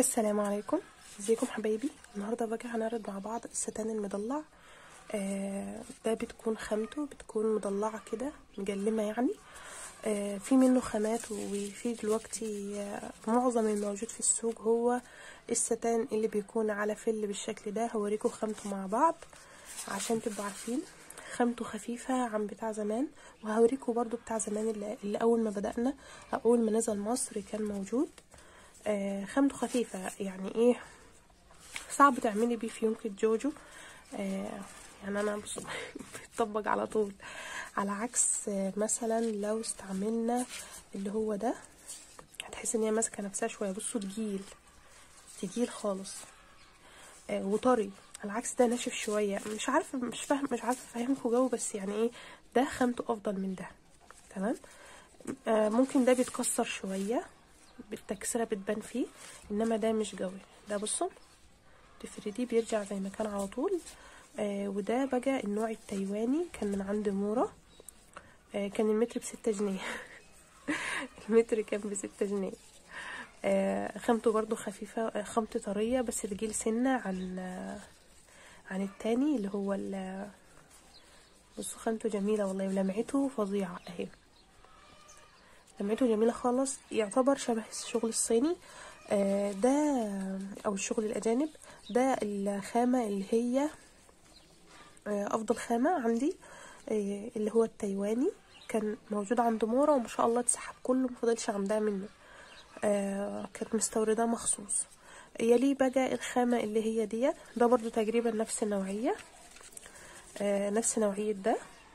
السلام عليكم ازيكم حبايبي النهارده باجي هنعرض مع بعض الستان المضلع آه ده بتكون خامته بتكون مضلعه كده مجلمه يعني آه في منه خامات وفي دلوقتي آه معظم الموجود في السوق هو الستان اللي بيكون على فل بالشكل ده هوريكم خامته مع بعض عشان تبقوا عارفين خامته خفيفة عن بتاع زمان وهوريكم برضو بتاع زمان اللي, اللي أول ما بدأنا أول ما نزل مصر كان موجود آه خامته خفيفة يعني ايه صعب تعملي بيه فيونكة جوجو آه يعني انا بص بيطبق على طول على عكس آه مثلا لو استعملنا اللي هو ده هتحس ان هي ماسكه نفسها شويه بصوا تجيل تجيل خالص آه وطري على عكس ده ناشف شويه مش عارفه مش فاهم مش عارفه افهمكم جو بس يعني ايه ده خامته افضل من ده تمام آه ممكن ده بيتكسر شويه بالتكسره بتبان فيه انما ده مش قوي ده بصوا تفرديه بيرجع زي ما كان على طول آه وده بقى النوع التايواني كان من عند مورا آه كان المتر بستة جنيه المتر كان بستة جنيه آه خامته برضو خفيفة آه خامته طرية بس تجيل سنة عن آه عن التاني اللي هو بصوا خامته جميلة والله ولمعته فظيعة اهي لمعته جميلة خالص يعتبر شبه الشغل الصيني آه ده او الشغل الاجانب ده الخامة اللي هي آه افضل خامة عندي آه اللي هو التايواني كان موجود عند مورا وما شاء الله اتسحب كله مفضلش عندها منه كانت مستوردة مخصوص يلي بقى الخامة اللي هي ديت ده برضو تقريبا نفس النوعية نفس نوعية ده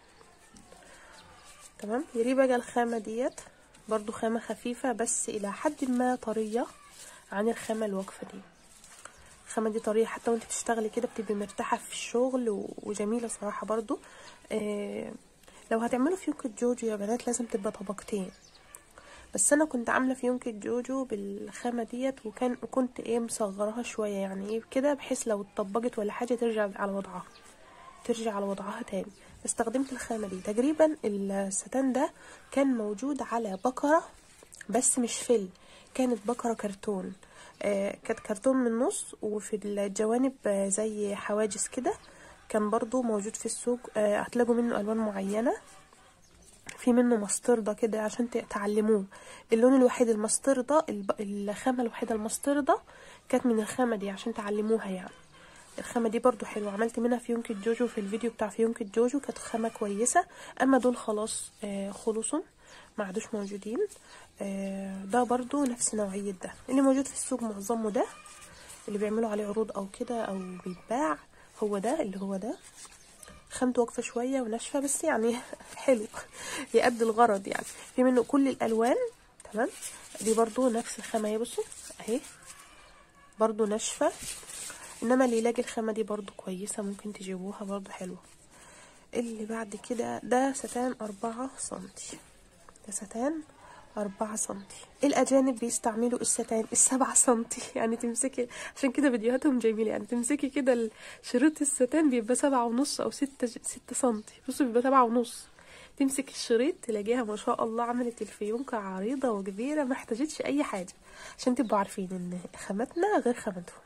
تمام يلي بقى الخامة ديت برضو خامة خفيفة بس إلى حد ما طرية عن الخامة الواقفة دي الخامة دي طرية حتى وانت بتشتغلي كده بتبقي مرتاحة في الشغل وجميلة صراحة برضو آه لو هتعملوا فيونكة جوجو يا بنات لازم تبقى طبقتين بس انا كنت عامله فيونكة جوجو بالخامه ديت وكان وكنت ايه مصغراها شويه يعني ايه كده بحيث لو اتطبقت ولا حاجه ترجع على وضعها ترجع على وضعها تاني استخدمت الخامة دي تقريبا الستان ده كان موجود على بقرة بس مش فل كانت بقرة كرتون آه كانت كرتون من النص وفي الجوانب آه زي حواجز كده كان برضو موجود في السوق آه هتلاقوا منه ألوان معينة في منه مستردة كده عشان تعلموه اللون الوحيد المستردة الخامة الوحيدة المستردة كانت من الخامة دي عشان تعلموها يعني الخامة دي برضو حلوة عملت منها فيونكة جوجو في الفيديو بتاع فيونكة جوجو كانت خامة كويسة اما دول خلاص آه خلصوا ما عادوش موجودين آه ده برضو نفس نوعية ده اللي موجود في السوق معظمه ده اللي بيعملوا عليه عروض او كده او بيتباع هو ده اللي هو ده خامته واقفة شوية وناشفة بس يعني حلو يأدي الغرض يعني في منه كل الألوان تمام دي برضو نفس الخامة اهي بصوا اهي برضو ناشفة انما اللي يلاقي الخامه دي برضو كويسه ممكن تجيبوها برضو حلوه اللي بعد كده ده ستان أربعة سنتي ده ستان أربعة سنتي الأجانب بيستعملوا الستان السبعة سنتي يعني تمسكي عشان كده فيديوهاتهم جميلة يعني تمسكي كده شريط الستان بيبقى سبعة ونص أو ستة ستة سنتي بصوا بيبقى سبعة ونص تمسك الشريط تلاقيها ما شاء الله عملت الفيونكة عريضة وكبيرة ما احتاجتش أي حاجة عشان تبقوا عارفين إن خامتنا غير خامتهم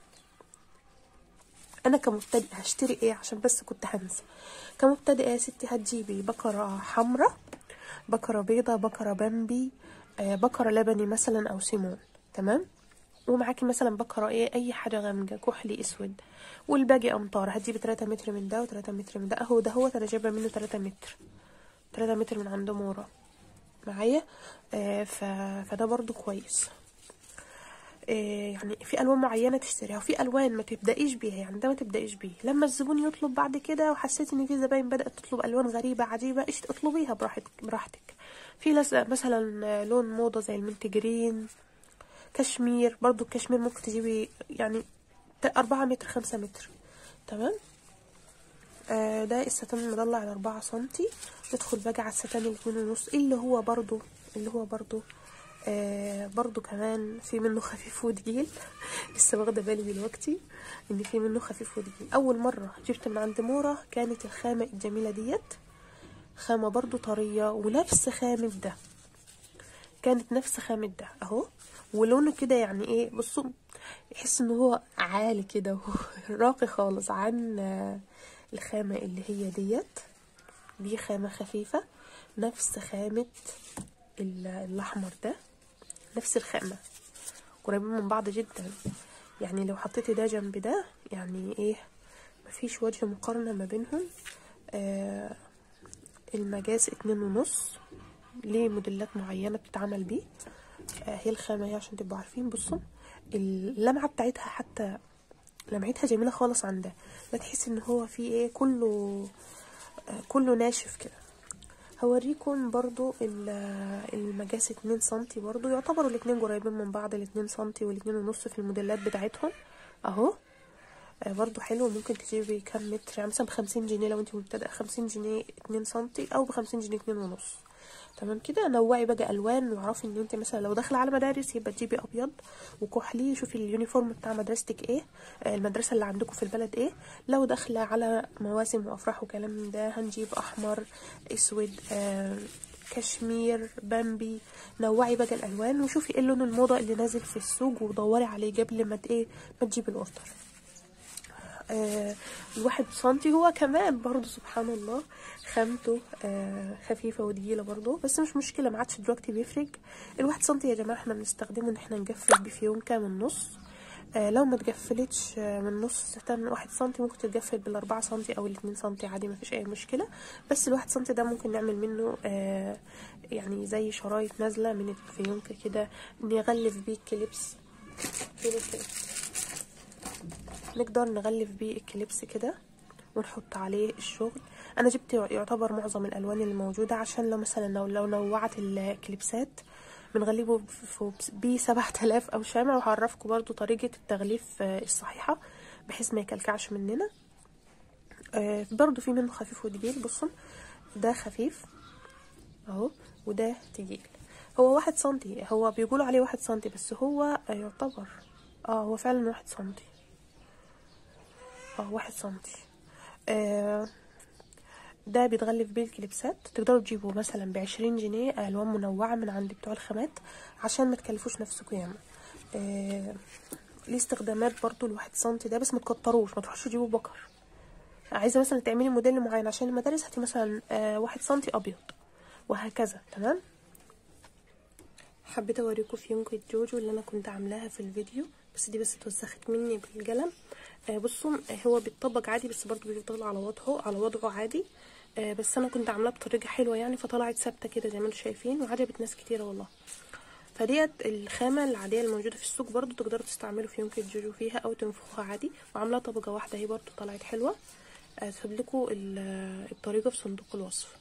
انا كمبتدئه هشتري ايه عشان بس كنت هنسى كمبتدئه يا ستي هتجيبي بقره حمراء بقره بيضة بقره بامبي آه بقره لبني مثلا او سيمون تمام ومعاكي مثلا بقره ايه اي حاجه غامقه كحلي اسود والباقي امطار هتجيبي 3 متر من ده و3 متر من ده اهو ده هو انا جايبه منه 3 متر 3 متر من عند مورا معايا آه ف... فده برضو كويس يعني في الوان معينه تشتريها وفي الوان ما تبدايش بيها يعني ده ما تبدايش بيه لما الزبون يطلب بعد كده وحسيت ان في زباين بدات تطلب الوان غريبه عجيبه ايش اطلبيها براحتك براحتك في مثلا لون موضه زي المنت جرين كشمير برضو الكشمير ممكن تجيبي يعني أربعة متر خمسة متر تمام آه ده الستان المضلع على أربعة سنتي ندخل بقى على الستان الاتنين ونص اللي هو برضو اللي هو برضو آه برضو كمان في منه خفيف وتقيل لسه واخده بالي دلوقتي ان في منه خفيف وتقيل اول مره جبت من عند مورا كانت الخامه الجميله ديت خامه برضو طريه ونفس خامه ده كانت نفس خامة ده اهو ولونه كده يعني ايه بصوا يحس ان هو عالي كده راقي خالص عن آه، الخامة اللي هي ديت دي خامة خفيفة نفس خامة ال- الأحمر ده نفس الخامة قريبين من بعض جدا يعني لو حطيتي ده جنب ده يعني ايه مفيش وجه مقارنة ما بينهم آه المجاز اتنين ونص ليه موديلات معينة بتتعمل بيه آه هي الخامة هي عشان تبقوا عارفين بصوا اللمعة بتاعتها حتى لمعتها جميلة خالص عن ده ما تحس ان هو فيه ايه كله آه كله ناشف كده هوريكم برضو ال- المقاس اتنين سنتي برضو يعتبروا الاتنين قريبين من بعض الاتنين سنتي والاتنين ونص في الموديلات بتاعتهم اهو آه، برضو حلو ممكن تجيبي كام متر يعني مثلا بخمسين جنيه لو انت مبتدئة خمسين جنيه اتنين سنتي او بخمسين جنيه اتنين ونص تمام كده نوعي بقى الوان واعرفي ان انت مثلا لو داخله على مدارس يبقى تجيبي ابيض وكحلي شوفي اليونيفورم بتاع مدرستك ايه آه، المدرسه اللي عندكم في البلد ايه لو داخله على مواسم وافراح وكلام من ده هنجيب احمر اسود آه كشمير بامبي نوعي بقى الالوان وشوفي ايه اللون الموضه اللي نازل في السوق ودوري عليه قبل ما ت- ايه ما تجيبي الاوردر آه الواحد سنتي هو كمان برضو سبحان الله خامته آه خفيفة وتقيلة برضو بس مش مشكلة ما عادش دلوقتي بيفرق الواحد سنتي يا جماعة احنا بنستخدمه ان احنا نقفل بفيونكة من النص آه لو ما تقفلتش آه، من النص تن واحد سنتي ممكن تتقفل بالأربعة سنتي أو الاتنين سنتي عادي ما فيش أي مشكلة بس الواحد سنتي ده ممكن نعمل منه آه يعني زي شرايط نازلة من الفيونكة كده نغلف بيه الكليبس فين الكليبس نقدر نغلف بيه الكليبس كده ونحط عليه الشغل انا جبت يعتبر معظم الالوان اللي موجوده عشان لو مثلا لو لو نوعت الكليبسات بنغلفه ب- بيه 7000 او شمع وهعرفكم برضو طريقه التغليف آه، الصحيحه بحيث ما يكلكعش مننا آه، برضو في منه خفيف وتقيل بصوا ده خفيف اهو وده تقيل هو واحد سنتي هو بيقولوا عليه واحد سنتي بس هو آه، يعتبر اه هو فعلا واحد سنتي اه واحد سنتي آه ده بيتغلف بيه الكليبسات تقدروا تجيبوا مثلا بعشرين جنيه الوان منوعه من عند بتوع الخامات عشان ما تكلفوش نفسكم ياما آه ليه استخدامات برضو الواحد سنتي ده بس ما تكتروش ما تروحوش تجيبوا بكر عايزه مثلا تعملي موديل معين عشان المدارس هاتي مثلا آه واحد سنتي ابيض وهكذا تمام حبيت اوريكم فيونكة جوجو اللي انا كنت عاملاها في الفيديو بس دي بس اتوسخت مني بالقلم آه بصوا آه، هو بيتطبق عادي بس برضو بيفضل على وضعه على وضعه عادي آه بس انا كنت عاملاه بطريقه حلوه يعني فطلعت ثابته كده زي ما انتم شايفين وعجبت ناس كتيره والله فديت الخامة العادية الموجودة في السوق برضو تقدروا تستعملوا فيونكة جوجو فيها أو تنفخوها عادي وعاملاها طبقة واحدة اهي برضو طلعت حلوة هسيب لكم ال- الطريقة في صندوق الوصف